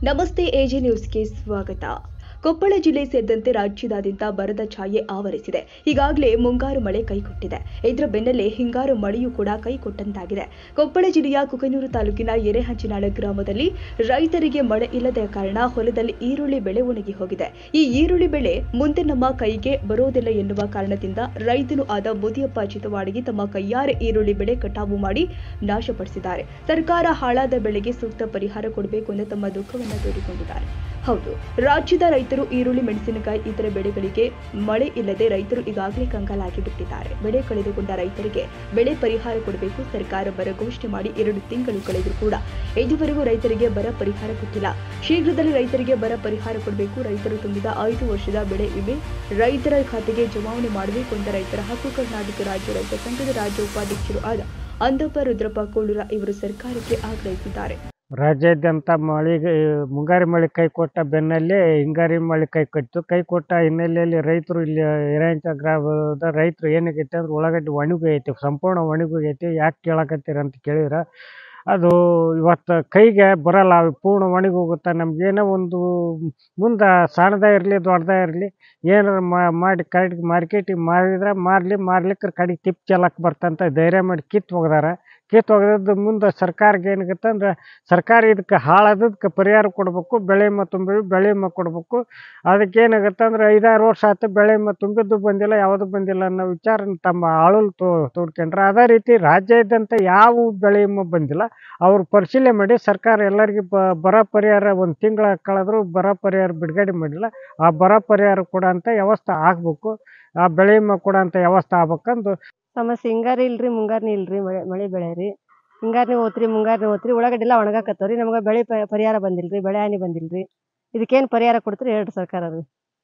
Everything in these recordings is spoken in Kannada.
ನಮಸ್ತೆ ಎಜೆ ನ್ಯೂಸ್ಗೆ ಸ್ವಾಗತ ಕೊಪ್ಪಳ ಜಿಲ್ಲೆ ಸೇರಿದಂತೆ ರಾಜ್ಯದಾದ್ಯಂತ ಬರದ ಛಾಯೆ ಆವರಿಸಿದೆ ಈಗಾಗಲೇ ಮುಂಗಾರು ಮಳೆ ಕೈಕೊಟ್ಟಿದೆ ಇದರ ಬೆನ್ನಲ್ಲೇ ಹಿಂಗಾರು ಮಳೆಯೂ ಕೂಡ ಕೈಕೊಟ್ಟಂತಾಗಿದೆ ಕೊಪ್ಪಳ ಜಿಲ್ಲೆಯ ಕುಕನೂರು ತಾಲೂಕಿನ ಎರೆಹಂಚಿನಾಳ ಗ್ರಾಮದಲ್ಲಿ ರೈತರಿಗೆ ಮಳೆ ಇಲ್ಲದ ಕಾರಣ ಹೊಲದಲ್ಲಿ ಈರುಳ್ಳಿ ಬೆಳೆ ಒಣಗಿ ಹೋಗಿದೆ ಈ ಈರುಳ್ಳಿ ಬೆಳೆ ಮುಂದೆ ನಮ್ಮ ಕೈಗೆ ಬರೋದಿಲ್ಲ ಎನ್ನುವ ಕಾರಣದಿಂದ ರೈತನು ಆದ ಮುದಿಯಪ್ಪ ಚಿತವಾಡಿಗೆ ತಮ್ಮ ಕೈಯಾರೆ ಈರುಳ್ಳಿ ಬೆಳೆ ಕಟಾವು ಮಾಡಿ ನಾಶಪಡಿಸಿದ್ದಾರೆ ಸರ್ಕಾರ ಹಾಳಾದ ಬೆಳೆಗೆ ಸೂಕ್ತ ಪರಿಹಾರ ಕೊಡಬೇಕು ಎಂದು ತಮ್ಮ ದುಃಖವನ್ನು ತೋಡಿಕೊಂಡಿದ್ದಾರೆ ಹೌದು ರಾಜ್ಯದ ರೈತರು ಈರುಳ್ಳಿ ಮೆಣಸಿನಕಾಯಿ ಇತರ ಬೆಳೆಗಳಿಗೆ ಮಳೆ ಇಲ್ಲದೆ ರೈತರು ಈಗಾಗಲೇ ಕಂಗಾಲಾಗಿ ಬಿಟ್ಟಿದ್ದಾರೆ ಬೆಳೆ ಕಳೆದುಕೊಂಡ ರೈತರಿಗೆ ಬೆಳೆ ಪರಿಹಾರ ಕೊಡಬೇಕು ಸರ್ಕಾರ ಬರ ಘೋಷಣೆ ಮಾಡಿ ಎರಡು ತಿಂಗಳು ಕಳೆದರೂ ಕೂಡ ಇದುವರೆಗೂ ರೈತರಿಗೆ ಬರ ಪರಿಹಾರ ಕೊಟ್ಟಿಲ್ಲ ಶೀಘ್ರದಲ್ಲಿ ರೈತರಿಗೆ ಬರ ಪರಿಹಾರ ಕೊಡಬೇಕು ರೈತರು ತುಂಬಿದ ಐದು ವರ್ಷದ ಬೆಳೆ ವಿಮೆ ರೈತರ ಖಾತೆಗೆ ಜಮಾವಣೆ ಮಾಡಬೇಕು ಅಂತ ರೈತರ ಹಕ್ಕು ಕರ್ನಾಟಕ ರಾಜ್ಯ ರೈತ ಸಂಘದ ರಾಜ್ಯ ಉಪಾಧ್ಯಕ್ಷರು ಆದ ಅಂದಪ್ಪ ರುದ್ರಪ್ಪ ಕೋಳೂರ ಇವರು ಸರ್ಕಾರಕ್ಕೆ ಆಗ್ರಹಿಸಿದ್ದಾರೆ ರಾಜ್ಯಾದ್ಯಂತ ಮಳೆಗೆ ಮುಂಗಾರು ಮಳೆ ಕೈ ಕೊಟ್ಟ ಬೆನ್ನಲ್ಲೇ ಹಿಂಗಾರಿ ಮಳೆ ಕೈ ಕೊಟ್ಟು ಕೈ ಕೊಟ್ಟ ಹಿನ್ನೆಲೆಯಲ್ಲಿ ರೈತರು ಇಲ್ಲಿ ಎರೆಹಂಚ ಗ್ರಾಮದ ರೈತರು ಏನಾಗೈತೆ ಅಂದ್ರೆ ಉಳ್ಳಾಗಡ್ಡಿ ಒಣಗೋಗೈತೆ ಸಂಪೂರ್ಣ ಒಣಗೋಗೈತೆ ಯಾಕೆ ಕೇಳಕತ್ತೀರ ಅಂತ ಕೇಳಿದ್ರೆ ಅದು ಇವತ್ತು ಕೈಗೆ ಬರಲ್ಲ ಅವು ಪೂರ್ಣ ಒಣಗಿ ಹೋಗುತ್ತೆ ನಮ್ಗೇನೋ ಒಂದು ಮುಂದೆ ಸಣ್ಣದೇ ಇರಲಿ ದೊಡ್ಡದೇ ಇರಲಿ ಏನಾರು ಮಾಡಿ ಕಡೆಗೆ ಮಾರ್ಕೆಟಿಗೆ ಮಾರಿದ್ರೆ ಮಾರಲಿ ಮಾರ್ಲಿಕ್ಕೆ ಕಡೆಗೆ ತಿಪ್ಪು ಚೆಲ್ಲಕ್ಕೆ ಬರ್ತಂತ ಧೈರ್ಯ ಮಾಡಿ ಕಿತ್ತು ಒಗ್ದಾರ ಕಿತ್ತು ಒಗ್ದದ್ದು ಮುಂದೆ ಸರ್ಕಾರಕ್ಕೆ ಏನಾಗತ್ತೆ ಅಂದ್ರೆ ಸರ್ಕಾರ ಇದಕ್ಕೆ ಹಾಳಾದದಕ್ಕೆ ಪರಿಹಾರ ಕೊಡಬೇಕು ಬೆಳೆ ವಿಮೆ ತುಂಬಿ ಬೆಳೆ ವಿಮೆ ಕೊಡಬೇಕು ಅದಕ್ಕೆ ಏನಾಗತ್ತೆ ಅಂದ್ರೆ ಐದಾರು ವರ್ಷ ಆಯ್ತು ಬೆಳೆ ವಿಮೆ ತುಂಬಿದ್ದು ಬಂದಿಲ್ಲ ಯಾವುದು ಬಂದಿಲ್ಲ ಅನ್ನೋ ವಿಚಾರ ತಮ್ಮ ಆಳಲು ತೋ ತೋಡ್ಕೊಂಡ್ರೆ ಅದೇ ರೀತಿ ರಾಜ್ಯಾದ್ಯಂತ ಯಾವ ಬೆಳೆ ವಿಮೆ ಬಂದಿಲ್ಲ ಅವ್ರು ಪರಿಶೀಲನೆ ಮಾಡಿ ಸರ್ಕಾರ ಎಲ್ಲರಿಗೂ ಬ ಬರ ಪರಿಹಾರ ಒಂದು ತಿಂಗಳ ಕಳೆದ್ರು ಬರ ಪರಿಹಾರ ಬಿಡುಗಡೆ ಮಾಡಿಲ್ಲ ಆ ಬರ ಪರಿಹಾರ ಕೊಡೋಂಥ ವ್ಯವಸ್ಥೆ ಆಗಬೇಕು ಆ ಬೆಳೆ ವಿಮೆ ಕೊಡೋಂಥ ವ್ಯವಸ್ಥೆ ಆಗ್ಬೇಕಂದು ಸಮಸ್ಯೆ ಹಿಂಗಾರಿ ಇಲ್ರಿ ಮುಂಗಾರ್ನಿ ಇಲ್ರಿ ಮಳೆ ಮಳೆ ಬೆಳೆ ರೀ ಹಿಂಗಾರ್ನಿ ಹೋತ್ರಿ ಮುಂಗಾರ್ನಿ ಹೋತ್ರಿ ಉಳ್ಳಾಗಡ್ಡಿ ಎಲ್ಲ ಒಣಗಾಕತ್ತವ್ರಿ ನಮ್ಗೆ ಬೆಳೆ ಪ- ಪರಿಹಾರ ಬಂದಿಲ್ರಿ ಬೆಳೆ ಹಾನಿ ಬಂದಿಲ್ರಿ ಇದಕ್ಕೇನು ಪರಿಹಾರ ಕೊಡ್ತೀರಿ ಹೇಳ್ರಿ ಸರ್ಕಾರ ಅದು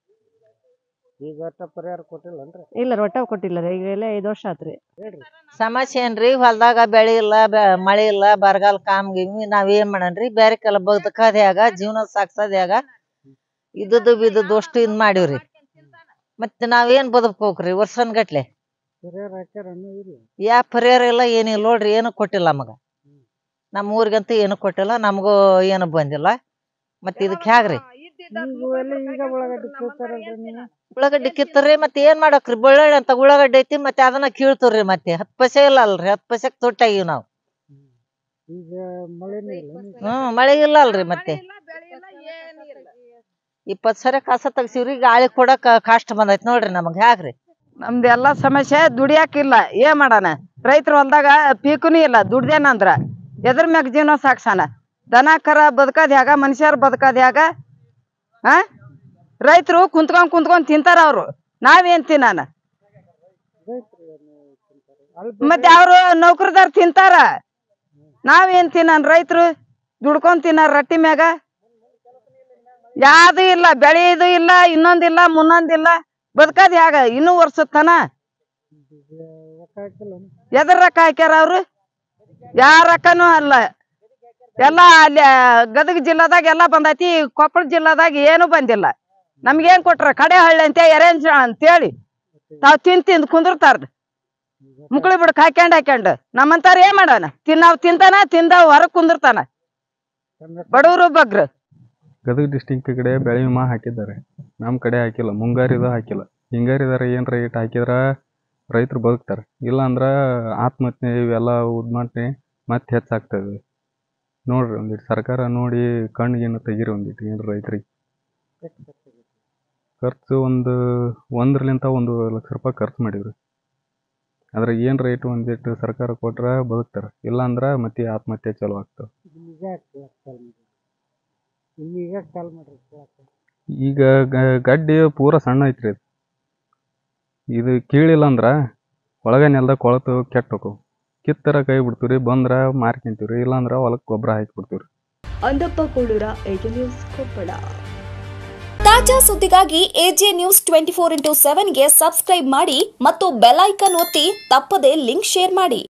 ಈಗ ಒಟ್ಟು ಪರಿಹಾರ ಕೊಟ್ಟಿಲ್ಲನ್ರಿ ಇಲ್ಲ ರೊಟ್ಟ ಕೊಟ್ಟಿಲ್ಲ ರೀ ಈಗ ಎಲ್ಲ ಐದು ವರ್ಷ ಆತ್ರಿ ಸಮಸ್ಯೆ ಏನ್ರಿ ಹೊಲ್ದಾಗ ಬೆಳೆ ಇಲ್ಲ ಬೆ- ಮಳೆ ಇಲ್ಲ ಬರಗಾಲ ಕಾಮ್ ಗಿಮಿ ನಾವ್ ಏನ್ ಮಾಡನ್ರಿ ಬೇರೆ ಕೆಲ ಬದುಕದ್ಯಾಗ ಜೀವನ ಸಾಗ್ಸೋದ್ಯಾಗ ಇದ್ದದ್ದು ಬಿದ್ದದ್ದು ಅಷ್ಟು ಇದ್ ಮಾಡಿವ್ರಿ ಮತ್ತೆ ನಾವೇನ್ ಬದುಕ್ಬೇಕ್ರಿ ವರ್ಷನ್ ಗಟ್ಲೆ ಪರಿಹಾರ ಹಾಕ್ಯಾರನ್ನು ಇಲ್ಲ ಯಾ ಪರಿಹಾರ ಇಲ್ಲ ಏನಿಲ್ಲ ನೋಡ್ರಿ ಏನು ಕೊಟ್ಟಿಲ್ಲ ನಮಗ ನಮ್ಮ ಊರಿಗಂತೂ ಏನು ಕೊಟ್ಟಿಲ್ಲ ನಮಗೂ ಏನು ಬಂದಿಲ್ಲ ಮತ್ತೆ ಇದಕ್ಕೆ ಹ್ಯಾಗ್ರಿ ಈಗ ಎಲ್ಲ ಈಗ ಒಳಗಡೆ ಕೂತಾರಲ್ರಿ ನೀವು ಉಳ್ಳಾಗಡ್ಡಿ ಕಿತ್ತರಿ ಮತ್ತೆ ಏನ್ ಮಾಡಕ್ರಿ ಬೆಳ್ಳುಳ್ಳಿ ಅಂತ ಉಳ್ಳಾಗಡ್ಡಿ ಐತಿ ಮತ್ತೆ ಅದನ್ನ ಕೀಳ್ತವ್ರಿ ಮತ್ತೆ ಹತ್ತು ಪೈಸೆ ಇಲ್ಲ ಅಲ್ರಿ ಹತ್ತು ಪೈಸೆಗ್ ತೊಟ್ಟಾಗಿವ್ ನಾವು ಈಗ ಮಳೆನೇ ಇಲ್ಲ ನೀವು ಹ್ಮ್ ಮಳೆ ಇಲ್ಲ ಅಲ್ರಿ ಮತ್ತೆ ಇಪ್ಪತ್ ಸರಿ ಕಸ ತೆಗ್ಸಿವ್ರಿ ಗಾಳಿ ಕೊಡಕ್ ಕಷ್ಟ ಬಂದೈತ್ ನೋಡ್ರಿ ನಮಗ್ ಹ್ಯಾಗ್ರಿ ನಮ್ದೆಲ್ಲ ಸಮಸ್ಯೆ ದುಡಿಯಾಕಿಲ್ಲ ಏನ್ ಮಾಡಾನ ರೈತರ ಹೊಲ್ದಾಗ ಪೀಕುನು ಇಲ್ಲ ದುಡ್ದೇನಂದ್ರ ಎದ್ರ ಮ್ಯಾಗ ಜೀವನ ಸಾಕ್ಸಾನ ದನ ಕರ ಬದುಕದ್ ಹ್ಯಾಗ ಮನುಷ್ಯರು ಬದುಕದ್ ಹ್ಯಾಗ ಆ ರೈತರು ಕುಂತ್ಕೊಂಡ್ ಕುಂತ್ಕೊಂಡ್ ತಿಂತಾರ ಅವ್ರು ನಾವೇನ್ ತಿನ್ನಾನ ಮತ್ತೆ ಅವ್ರು ನೌಕರದಾರ ತಿಂತಾರ ನಾವೇನ್ ತಿನ್ನಾನ ರೈತರು ದುಡ್ಕೊಂಡ್ ತಿನ್ನಾರ ರಟ್ಟಿ ಮ್ಯಾಗ ಯಾವ್ದು ಇಲ್ಲ ಬೆಳೆಯೋದು ಇಲ್ಲ ಇನ್ನೊಂದಿಲ್ಲ ಮುನ್ನೊಂದಿಲ್ಲ ಬದುಕದ್ ಹ್ಯಾಗ ಇನ್ನೂ ವರ್ಷದ ರೊಕ್ಕ ಹಾಕಿಲ್ಲ ಎದ್ರ ರೊಕ್ಕ ಹಾಕ್ಯಾರ ಅವ್ರು ಯಾರ ರೊಕ್ಕನೂ ಅಲ್ಲ ಎಲ್ಲ ಅಲ್ಲಿ ಗದಗ ಜಿಲ್ಲಾದಾಗ ಎಲ್ಲ ಬಂದೈತಿ ಕೊಪ್ಪಳ ಜಿಲ್ಲಾದಾಗ ಏನು ಬಂದಿಲ್ಲ ನಮ್ಗೇನ್ ಕೊಟ್ರ ಕಡೆ ಹಳ್ಳಿ ಅಂತ ಎರೆಂಜ ಅಂತೇಳಿ ತಾವ್ ತಿಂದ್ ತಿಂದ್ ಕುಂದಿರ್ತಾರ ಮುಕ್ಳಿ ಬಿಡಕ್ ಹಾಕ್ಯಾಂಡ್ ಹಾಕ್ಯಾಂಡ್ ನಮ್ಮಂತಾರ ಏನ್ ಮಾಡೋಣ ತಿನ್ನಾವ್ ತಿಂತಾನ ತಿಂದಾವ್ ಹೊರಗ್ ಕುಂದಿರ್ತಾನ ಬಡವ್ರು ಬಗ್ರು ಗದಗ ಡಿಸ್ಟಿಕ್ ಕಡೆ ಬೆಳೆ ವಿಮಾ ಹಾಕಿದ್ದಾರೆ ನಮ್ಮ ಕಡೆ ಹಾಕಿಲ್ಲ ಮುಂಗಾರಿದ ಹಾಕಿಲ್ಲ ಹಿಂಗಾರಿದಾರ ಏನು ರೇಟ್ ಹಾಕಿದ್ರ ರೈತರು ಬದುಕ್ತಾರೆ ಇಲ್ಲ ಅಂದ್ರೆ ಆತ್ಮಹತ್ಯೆ ಇವೆಲ್ಲ ಉದ್ಮಾಟನೆ ಮತ್ತೆ ಹೆಚ್ಚಾಗ್ತದೆ ನೋಡ್ರಿ ಒಂದಿಟ್ಟು ಸರ್ಕಾರ ನೋಡಿ ಕಣ್ಣಿಗೇನು ತೆಗೀರಿ ಒಂದಿಟ್ಟು ಏನು ರೈತರಿಗೆ ಖರ್ಚು ಒಂದು ಒಂದರಲಿಂತ ಒಂದು ಲಕ್ಷ ರೂಪಾಯಿ ಖರ್ಚು ಮಾಡಿವ್ರಿ ಅದ್ರಾಗ ಏನು ರೇಟ್ ಒಂದಿಟ್ಟು ಸರ್ಕಾರ ಕೊಟ್ರೆ ಬದುಕ್ತಾರೆ ಇಲ್ಲ ಅಂದ್ರೆ ಮತ್ತೆ ಆತ್ಮಹತ್ಯೆ ಚಲೋ ಆಗ್ತವೆ ಈಗ ಕಾಲ್ ಮಾಡ್ರಿ ಈಗ ಕಾಲ್ ಮಾಡ್ರಿ ಈಗ ಗ- ಗಡ್ಡಿ ಪೂರ ಸಣ್ಣ ಐತ್ರಿ ಇದು ಇದು ಕೀಳಿಲ್ಲ ಅಂದ್ರ ಒಳಗ ನೆಲ್ದಾಗ ಕೊಳತು ಕೆಟ್ಟ ಹೋಕವು ಕಿತ್ತರ ಕೈ ಬಿಡ್ತೀವ್ರಿ ಬಂದ್ರ ಮಾರ್ಕೊಂತೀವ್ರಿ ಇಲ್ಲಾಂದ್ರ ಹೊಲಕ್ಕೆ ಗೊಬ್ಬರ ಹಾಕಿ ಬಿಡ್ತೀವ್ರಿ ಅಂದಪ್ಪ ಕೋಳೂರ ಏಜೆ ನ್ಯೂಸ್ ಕೊಪ್ಪಳ ತಾಜಾ ಸುದ್ದಿಗಾಗಿ AJ news twenty four into ಸೆವೆನ್ಗೆ ಸಬ್ಸ್ಕ್ರೈಬ್ ಮಾಡಿ ಮತ್ತು ಬೆಲ್ ಐಕನ್ ಒತ್ತಿ ತಪ್ಪದೇ ಲಿಂಕ್ ಶೇರ್ ಮಾಡಿ